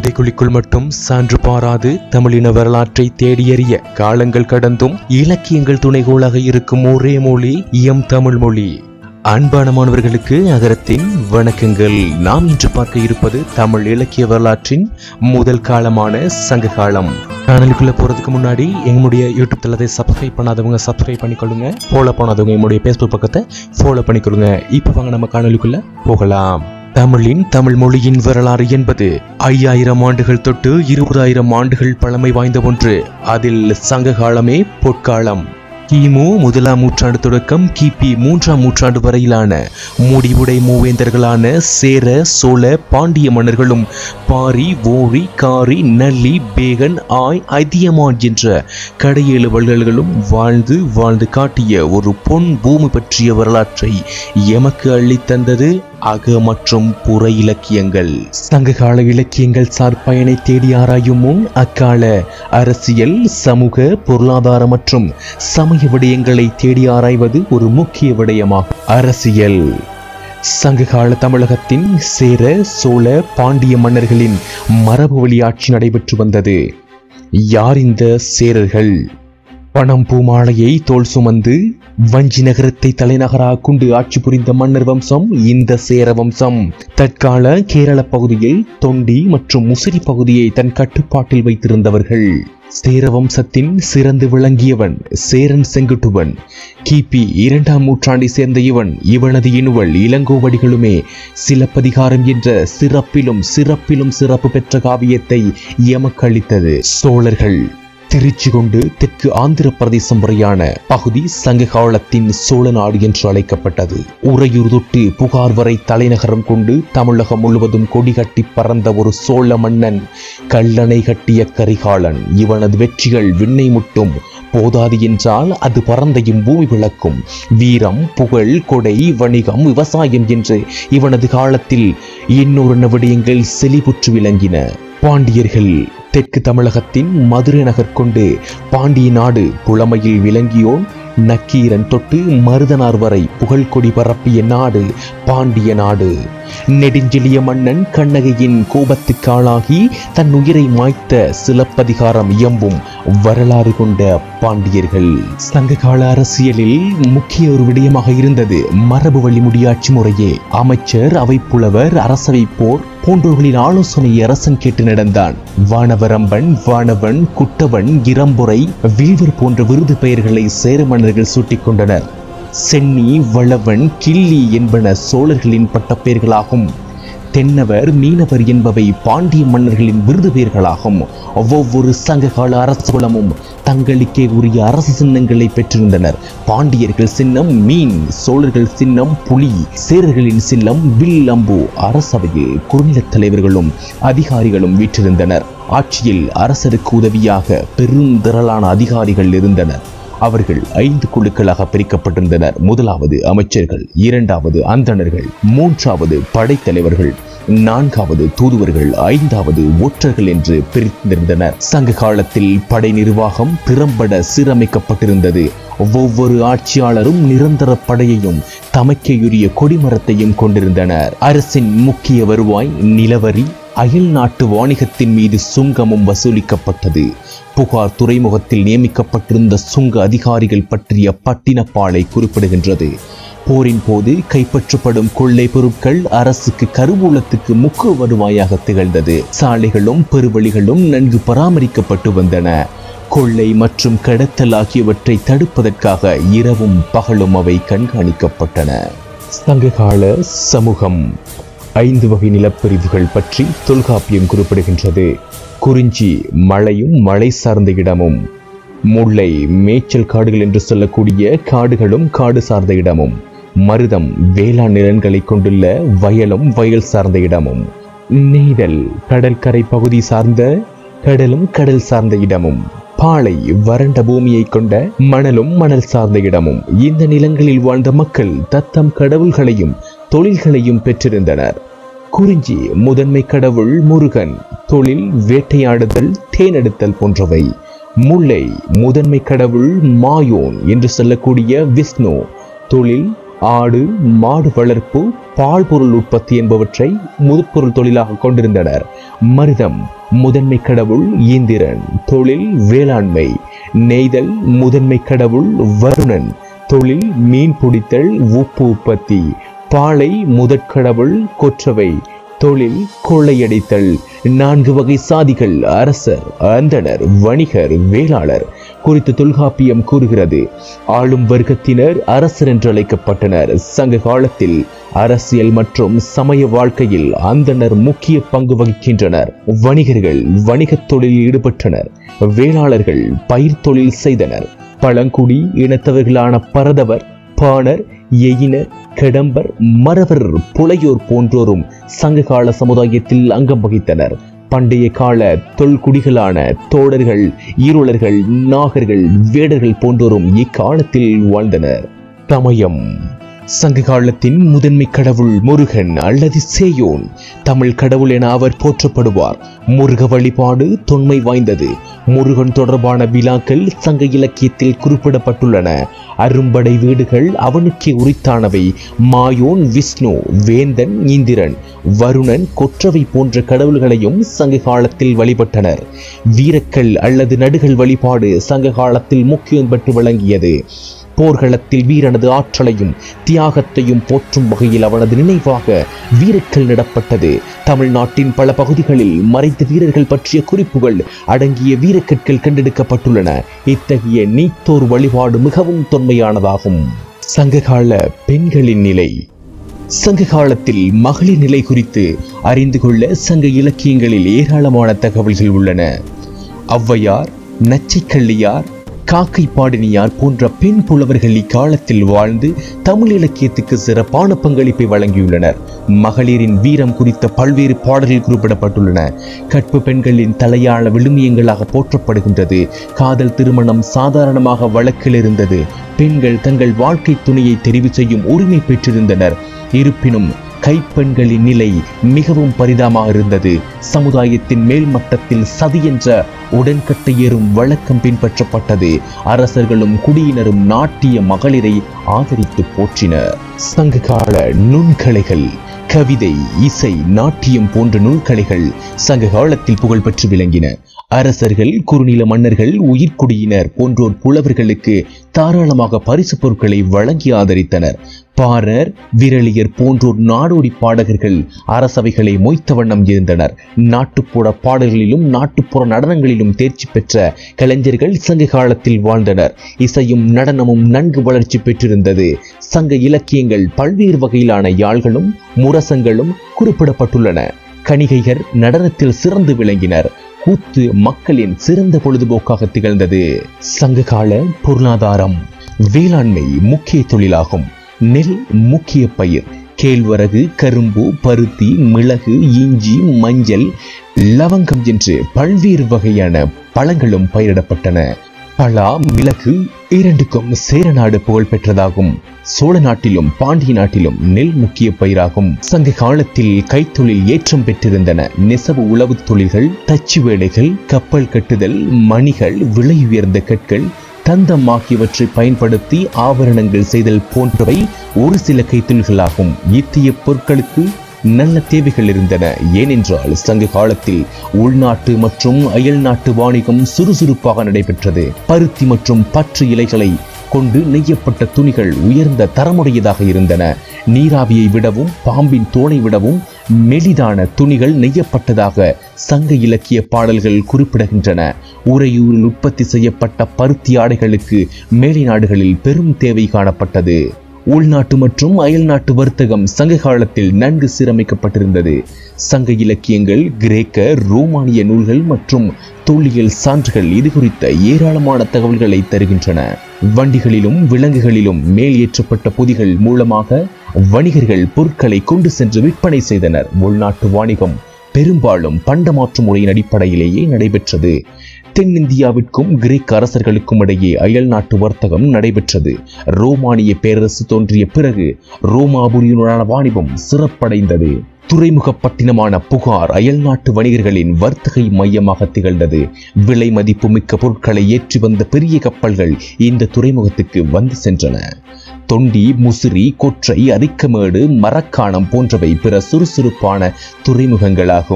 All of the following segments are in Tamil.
புதைக்குழிக்குள் மட்டும் சான்று பாராது தமிழின வரலாற்றை தேடியறிய காலங்கள் கடந்தும் இலக்கியங்கள் துணைகோளாக இருக்கும் ஒரே மொழி எம் தமிழ் மொழி அன்பான மாணவர்களுக்கு அகரத்தின் வணக்கங்கள் நாம் இன்று பார்க்க இருப்பது தமிழ் இலக்கிய வரலாற்றின் முதல் காலமான சங்க காலம் சேனலுக்குள்ள போறதுக்கு முன்னாடி எங்களுடைய யூடியூப் தளத்தை சப்ஸ்கிரைப் பண்ணாதவங்க சப்ஸ்கிரைப் பண்ணிக்கொள்ளுங்க ஃபாலோ பண்ணாதவங்க எங்களுடைய ஃபேஸ்புக் பக்கத்தை ஃபாலோ பண்ணிக்கொள்ளுங்க இப்போ வாங்க நம்ம காணொலிக்குள்ள போகலாம் தமிழின் தமிழ் மொழியின் வரலாறு என்பது ஐயாயிரம் ஆண்டுகள் தொட்டு இருபதாயிரம் ஆண்டுகள் பழமை வாய்ந்த ஒன்று அதில் சங்க காலமே பொற்காலம் கிமு முதலாம் நூற்றாண்டு தொடக்கம் கிபி மூன்றாம் நூற்றாண்டு வரையிலான முடிவுடை மூவேந்தர்களான சேர சோழ பாண்டிய மன்னர்களும் பாரி ஓரி காரி நல்லி பேகன் ஆய் அதியமான் என்ற கடையேழு வள்ளல்களும் வாழ்ந்து வாழ்ந்து காட்டிய ஒரு பொன் பூமி பற்றிய வரலாற்றை எமக்கு அள்ளித்தந்தது அக மற்றும் புற இலக்கியங்கள் சங்ககால இலக்கியங்கள் சார் பயனை தேடி ஆராயும் முன் அக்கால அரசியல் சமூக பொருளாதார மற்றும் சமய விடயங்களை தேடி ஆராய்வது ஒரு முக்கிய விடயமாகும் அரசியல் சங்ககால தமிழகத்தின் சேர சோழ பாண்டிய மன்னர்களின் மரபு வழி ஆட்சி நடைபெற்று வந்தது யார் இந்த சேரர்கள் பணம் பூமாலையை தோல் சுமந்து வஞ்சி நகரத்தை தலைநகராக கொண்டு ஆட்சி புரிந்த மன்னர் வம்சம் இந்த சேர வம்சம் தற்கால கேரள பகுதியில் தொண்டி மற்றும் முசிறி பகுதியை தன் கட்டுப்பாட்டில் வைத்திருந்தவர்கள் சேர வம்சத்தின் சிறந்து விளங்கியவன் சேரன் செங்குட்டுவன் கிபி இரண்டாம் நூற்றாண்டை சேர்ந்த இவன் இவனது இனுவல் இளங்கோவடிகளுமே சிலப்பதிகாரம் என்ற சிறப்பிலும் சிறப்பிலும் சிறப்பு பெற்ற காவியத்தை எமக்களித்தது சோழர்கள் திருச்சி கொண்டு தெற்கு ஆந்திர பிரதேசம் வரையான பகுதி சங்க காலத்தின் சோழ நாடு என்று அழைக்கப்பட்டது உறையூர் தொட்டு புகார் வரை தலைநகரம் கொண்டு தமிழகம் முழுவதும் கொடி கட்டி பறந்த ஒரு சோழ மன்னன் கல்லணை கட்டிய கரிகாலன் இவனது வெற்றிகள் விண்ணை முட்டும் போதாது என்றால் அது பறந்தையும் பூமி விளக்கும் வீரம் புகழ் கொடை வணிகம் விவசாயம் என்று இவனது காலத்தில் இன்னொரு விடயங்கள் செழிப்புற்று விளங்கின பாண்டியர்கள் தெற்கு தமிழகத்தின் மதுரை நகர் கொண்டு பாண்டிய நாடு புலமையில் விளங்கியோன் நக்கீரன் தொட்டு மருதனார் வரை புகழ்கொடி பரப்பிய நாடு பாண்டிய நாடு நெடுஞ்செழிய மன்னன் கண்ணகையின் கோபத்துக்காளாகி தன் உயிரை மாய்த்த சிலப்பதிகாரம் இயம்பும் வரலாறு கொண்ட பாண்டியர்கள் சங்ககால அரசியலில் முக்கிய ஒரு விடயமாக இருந்தது மரபு வழி முடியாட்சி முறையே அமைச்சர் அவைப்புலவர் அரசவை போர் போன்றோர்களின் ஆலோசனையை அரசன் கேட்டு நடந்தான் வானவரம்பன் வானவன் குட்டவன் இரம்புரை வீழ்வர் போன்ற விருது பெயர்களை சேர மன்னர்கள் சூட்டிக் கொண்டனர் சென்னி வளவன் கிள்ளி என்பன சோழர்களின் பட்டப்பெயர்களாகும் தென்னவர் மீனவர் என்பவை பாண்டிய மன்னர்களின் விருது பெயர்களாகும் ஒவ்வொரு சங்ககால அரசு குலமும் தங்களுக்கே உரிய அரசு சின்னங்களை பெற்றிருந்தனர் பாண்டியர்கள் சின்னம் மீன் சோழர்கள் சின்னம் புலி சேரர்களின் சின்னம் வில் அம்பு அரசவையில் குறுநிலத் தலைவர்களும் அதிகாரிகளும் வீற்றிருந்தனர் ஆட்சியில் அரசருக்கு உதவியாக பெருந்திரளான அதிகாரிகள் இருந்தனர் அவர்கள் ஐந்து குழுக்களாக பிரிக்கப்பட்டிருந்தனர் முதலாவது அமைச்சர்கள் இரண்டாவது அந்தணர்கள் மூன்றாவது படைத்தலைவர்கள் நான்காவது தூதுவர்கள் ஐந்தாவது ஒற்றர்கள் என்று பிரித்திருந்தனர் சங்க காலத்தில் படை நிர்வாகம் திறம்பட சீரமைக்கப்பட்டிருந்தது ஒவ்வொரு ஆட்சியாளரும் நிரந்தர படையையும் தமக்கையுரிய கொடிமரத்தையும் கொண்டிருந்தனர் அரசின் முக்கிய வருவாய் நிலவரி அயல் நாட்டு வாணிகத்தின் மீது சுங்கமும் வசூலிக்கப்பட்டது புகார் துறைமுகத்தில் நியமிக்கப்பட்டிருந்த சுங்க அதிகாரிகள் பற்றிய பட்டினப்பாலை குறிப்பிடுகின்றது போரின் போது கைப்பற்றப்படும் கொள்ளை பொருட்கள் அரசுக்கு கருவூலத்துக்கு முக்கிய வருவாயாக திகழ்ந்தது சாலைகளும் பெருவழிகளும் நன்கு பராமரிக்கப்பட்டு வந்தன கொள்ளை மற்றும் கடத்தல் ஆகியவற்றை தடுப்பதற்காக இரவும் பகலும் அவை கண்காணிக்கப்பட்டன சங்ககால சமூகம் ஐந்து வகை நிலப்பிரிவுகள் பற்றி தொல்காப்பியம் குறிப்பிடுகின்றது குறிஞ்சி மழையும் மழை சார்ந்த இடமும் முல்லை மேய்ச்சல் காடுகள் என்று சொல்லக்கூடிய காடுகளும் காடு சார்ந்த இடமும் மருதம் வேளாண் நிலன்களை கொண்டுள்ள வயலும் வயல் சார்ந்த இடமும் நெய்தல் கடற்கரை பகுதி சார்ந்த கடலும் கடல் சார்ந்த இடமும் பாலை வறண்ட பூமியை கொண்ட மணலும் மணல் சார்ந்த இடமும் இந்த நிலங்களில் வாழ்ந்த மக்கள் தத்தம் கடவுள்களையும் தொழில்களையும் பெற்றிருந்தனர் குறிஞ்சி முதன்மை கடவுள் முருகன் தொழில் வேட்டையாடுதல் தேனெடுத்தல் போன்றவை முல்லை முதன்மை கடவுள் மாயோன் என்று சொல்லக்கூடிய விஷ்ணு தொழில் ஆடு மாடு வளர்ப்பு பால் பொருள் உற்பத்தி என்பவற்றை முதுப்பொருள் தொழிலாக கொண்டிருந்தனர் மருதம் முதன்மை கடவுள் இந்திரன் தொழில் வேளாண்மை நெய்தல் முதன்மை கடவுள் வருணன் தொழில் மீன் பிடித்தல் உப்பு உற்பத்தி பாலை முதற்கடவுள் கொற்றவை தொழில் கொள்ளையடித்தல் நான்கு வகை சாதிகள் அரசர் அந்தணர் வணிகர் வேளாளர் குறித்து தொல்காப்பியம் கூறுகிறது ஆளும் வர்க்கத்தினர் அரசர் என்று அழைக்கப்பட்டனர் சங்க காலத்தில் அரசியல் மற்றும் சமய வாழ்க்கையில் அந்தணர் முக்கிய பங்கு வகிக்கின்றனர் வணிகர்கள் வணிகத் தொழிலில் ஈடுபட்டனர் வேளாளர்கள் பயிர் தொழில் செய்தனர் பழங்குடி இனத்தவர்களான பரதவர் பாணர் எயினர் கடம்பர் மறவர் புலையோர் போன்றோரும் சங்ககால சமுதாயத்தில் அங்கம் வகித்தனர் பண்டைய கால தொல்குடிகளான தோடர்கள் ஈரோளர்கள் நாகர்கள் வேடர்கள் போன்றோரும் இக்காலத்தில் வாழ்ந்தனர் தமயம் சங்க காலத்தின் முதன்மை கடவுள் முருகன் அல்லது சேயோன் தமிழ் கடவுள் என அவர் போற்றப்படுவார் முருக வழிபாடு தொன்மை வாய்ந்தது முருகன் தொடர்பான விழாக்கள் சங்க இலக்கியத்தில் குறிப்பிடப்பட்டுள்ளன அரும்படை வீடுகள் அவனுக்கே உரித்தானவை மாயோன் விஷ்ணு வேந்தன் இந்திரன் வருணன் கொற்றவை போன்ற கடவுள்களையும் சங்க காலத்தில் வழிபட்டனர் வீரக்கல் அல்லது நடுகள் வழிபாடு சங்க காலத்தில் முக்கியம் பெற்று விளங்கியது போர்க்களத்தில் வீரனது ஆற்றலையும் தியாகத்தையும் போற்றும் வகையில் அவனது நினைவாக வீரக்கல் நடப்பட்டது தமிழ்நாட்டின் பல பகுதிகளில் மறைந்த வீரர்கள் பற்றிய குறிப்புகள் அடங்கிய வீரக்கற்கள் கண்டெடுக்கப்பட்டுள்ளன இத்தகைய நீத்தோர் வழிபாடு மிகவும் தொன்மையானதாகும் சங்ககால பெண்களின் நிலை சங்க காலத்தில் மகளிர் நிலை குறித்து அறிந்து கொள்ள சங்க இலக்கியங்களில் ஏராளமான தகவல்கள் உள்ளன ஔவையார் நச்சைக்கள்ளியார் காக்கை பாடினியார் போன்ற பெண் புலவர்கள் இக்காலத்தில் வாழ்ந்து தமிழ் இலக்கியத்துக்கு சிறப்பான பங்களிப்பை வழங்கியுள்ளனர் மகளிரின் வீரம் குறித்த பல்வேறு பாடல்கள் குறிப்பிடப்பட்டுள்ளன கற்பு பெண்களின் தலையாள விழுமியங்களாக போற்றப்படுகின்றது காதல் திருமணம் சாதாரணமாக வழக்கில் இருந்தது பெண்கள் தங்கள் வாழ்க்கை துணையை தெரிவு செய்யும் உரிமை பெற்றிருந்தனர் இருப்பினும் கைப்பெண்களின் நிலை மிகவும் பரிதாபமாக இருந்தது சமுதாயத்தின் மேல் மட்டத்தில் சதி என்ற உடன்கட்டை ஏறும் வழக்கம் பின்பற்றப்பட்டது அரசர்களும் குடியினரும் நாட்டிய மகளிரை ஆதரித்து போற்றினர் சங்ககால நுண்கலைகள் கவிதை இசை நாட்டியம் போன்ற நுண்கலைகள் சங்க காலத்தில் புகழ்பெற்று விளங்கின அரசர்கள் குறுநில மன்னர்கள் உயிர்க்குடியினர் போன்றோர் புலவர்களுக்கு தாராளமாக பரிசு பொருட்களை வழங்கி ஆதரித்தனர் பாரர் விரலியர் போன்றோர் நாடோடி பாடகர்கள் அரசவைகளை மொய்த்த வண்ணம் இருந்தனர் நாட்டுப்புற பாடல்களிலும் நாட்டுப்புற நடனங்களிலும் தேர்ச்சி பெற்ற கலைஞர்கள் சங்க காலத்தில் வாழ்ந்தனர் இசையும் நடனமும் நன்கு வளர்ச்சி பெற்றிருந்தது சங்க இலக்கியங்கள் பல்வேறு வகையிலான யாழ்களும் முரசங்களும் குறிப்பிடப்பட்டுள்ளன கணிகையர் நடனத்தில் சிறந்து விளங்கினர் கூத்து மக்களின் சிறந்த பொழுதுபோக்காக திகழ்ந்தது சங்ககால பொருளாதாரம் வேளாண்மை முக்கிய தொழிலாகும் நெல் முக்கிய பயிர் கேழ்வரகு கரும்பு பருத்தி மிளகு இஞ்சி மஞ்சள் லவங்கம் என்று பல்வேறு வகையான பழங்களும் பயிரிடப்பட்டன பலா மிளகு இரண்டுக்கும் சேரநாடு புகழ் பெற்றதாகும் சோழ நாட்டிலும் பாண்டிய நாட்டிலும் நெல் முக்கிய பயிராகும் சங்க காலத்தில் கைத்தொழில் ஏற்றம் பெற்றிருந்தன நெசவு உழவுத் தொழில்கள் தச்சு வேலைகள் கப்பல் கட்டுதல் மணிகள் விலை உயர்ந்த கற்கள் தந்தம் ஆகியவற்றை பயன்படுத்தி ஆபரணங்கள் செய்தல் போன்றவை ஒரு சில கைத்தொழில்களாகும் இத்திய பொருட்களுக்கு நல்ல தேவைகள் இருந்தன ஏனென்றால் சங்க காலத்தில் உள்நாட்டு மற்றும் அயல் நாட்டு வாணிகம் சுறுசுறுப்பாக நடைபெற்றது பருத்தி மற்றும் பற்று இலைகளை கொண்டு நெய்யப்பட்ட துணிகள் உயர்ந்த தரமுடையதாக இருந்தன நீராவியை விடவும் பாம்பின் தோலை விடவும் மெலிதான துணிகள் நெய்யப்பட்டதாக சங்க இலக்கிய பாடல்கள் குறிப்பிடுகின்றன உறையூரில் உற்பத்தி செய்யப்பட்ட பருத்தி ஆடைகளுக்கு மேலை நாடுகளில் பெரும் தேவை காணப்பட்டது உள்நாட்டு மற்றும் அயல்நாட்டு வர்த்தகம் சங்க காலத்தில் நன்கு சீரமைக்கப்பட்டிருந்தது சங்க இலக்கியங்கள் கிரேக்க ரோமானிய நூல்கள் மற்றும் தொல்லியல் சான்றுகள் இது குறித்த ஏராளமான தகவல்களை தருகின்றன வண்டிகளிலும் விலங்குகளிலும் மேல் ஏற்றப்பட்ட பொதிகள் மூலமாக வணிகர்கள் பொருட்களை கொண்டு சென்று விற்பனை செய்தனர் உள்நாட்டு வாணிகம் பெரும்பாலும் பண்டமாற்று முறையின் அடிப்படையிலேயே நடைபெற்றது தென்னிந்தியாவிற்கும் கிரேக்க அரசர்களுக்கும் இடையே அயல் நாட்டு வர்த்தகம் நடைபெற்றது ரோமானிய பேரரசு தோன்றிய பிறகு ரோமாபுரியுடனான வாணிபம் சிறப்படைந்தது துறைமுகப்பட்டினமான புகார் அயல் நாட்டு வணிகர்களின் வர்த்தகை மையமாக திகழ்ந்தது விலை மதிப்புமிக்க பொருட்களை ஏற்றி வந்த பெரிய கப்பல்கள் இந்த துறைமுகத்துக்கு வந்து சென்றன தொண்டி முசிறி கொற்றை அரிக்கமேடு மரக்காணம் போன்றவை பிற சுறுசுறுப்பான துறைமுகங்களாகும்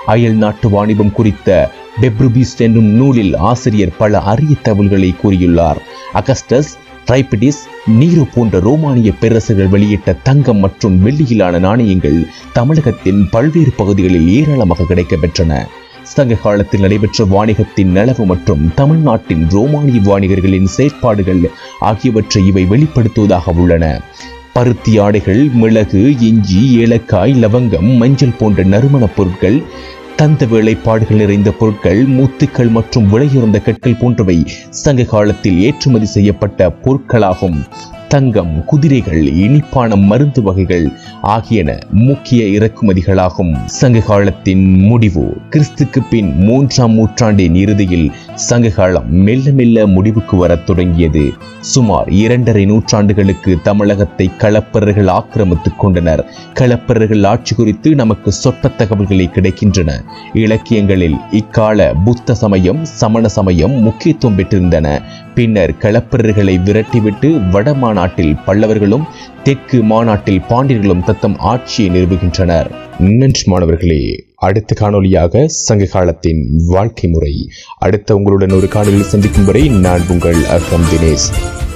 அயல் நாட்டு வாணிபம் குறித்த பெப்ருபிஸ்ட் என்னும் நூலில் ஆசிரியர் பல அரிய தகவல்களை கூறியுள்ளார் அகஸ்டஸ் ட்ரைபிடிஸ் நீரோ போன்ற ரோமானிய பேரரசர்கள் வெளியிட்ட தங்கம் மற்றும் வெள்ளியிலான நாணயங்கள் தமிழகத்தின் பல்வேறு பகுதிகளில் ஏராளமாக கிடைக்கப்பெற்றன சங்க காலத்தில் நடைபெற்ற வாணிகத்தின் நலவு மற்றும் தமிழ்நாட்டின் ரோமானிய வாணிகர்களின் செயற்பாடுகள் ஆகியவற்றை இவை வெளிப்படுத்துவதாக உள்ளன பருத்தி ஆடைகள் மிளகு இஞ்சி ஏலக்காய் லவங்கம் மஞ்சள் போன்ற நறுமணப் பொருட்கள் தந்த வேலைப்பாடுகள் நிறைந்த பொருட்கள் முத்துக்கள் மற்றும் விலையுறந்த கற்கள் போன்றவை சங்க காலத்தில் ஏற்றுமதி செய்யப்பட்ட பொருட்களாகும் தங்கம் குதிரைகள் இனிப்பான மருந்து வகைகள் ஆகியன முக்கிய இறக்குமதிகளாகும் சங்க காலத்தின் முடிவு கிறிஸ்துக்கு பின் மூன்றாம் நூற்றாண்டின் இறுதியில் சங்க காலம் மெல்ல மெல்ல முடிவுக்கு வரத் தொடங்கியது சுமார் இரண்டரை நூற்றாண்டுகளுக்கு தமிழகத்தை களப்பரர்கள் ஆக்கிரமித்துக் கொண்டனர் களப்பரர்கள் ஆட்சி குறித்து நமக்கு சொற்ப தகவல்களை கிடைக்கின்றன இலக்கியங்களில் இக்கால புத்த சமயம் சமண சமயம் முக்கியத்துவம் பெற்றிருந்தன பின்னர் களப்பரர்களை விரட்டிவிட்டு வட மாநாட்டில் பல்லவர்களும் தெற்கு மாநாட்டில் பாண்டியர்களும் தத்தம் ஆட்சியை நிறுவுகின்றனர் நன்றி மாணவர்களே அடுத்த காணொளியாக சங்க காலத்தின் வாழ்க்கை முறை அடுத்த உங்களுடன் ஒரு காணொலியில் சந்திக்கும் வரை நான் உங்கள் அகம் தினேஷ்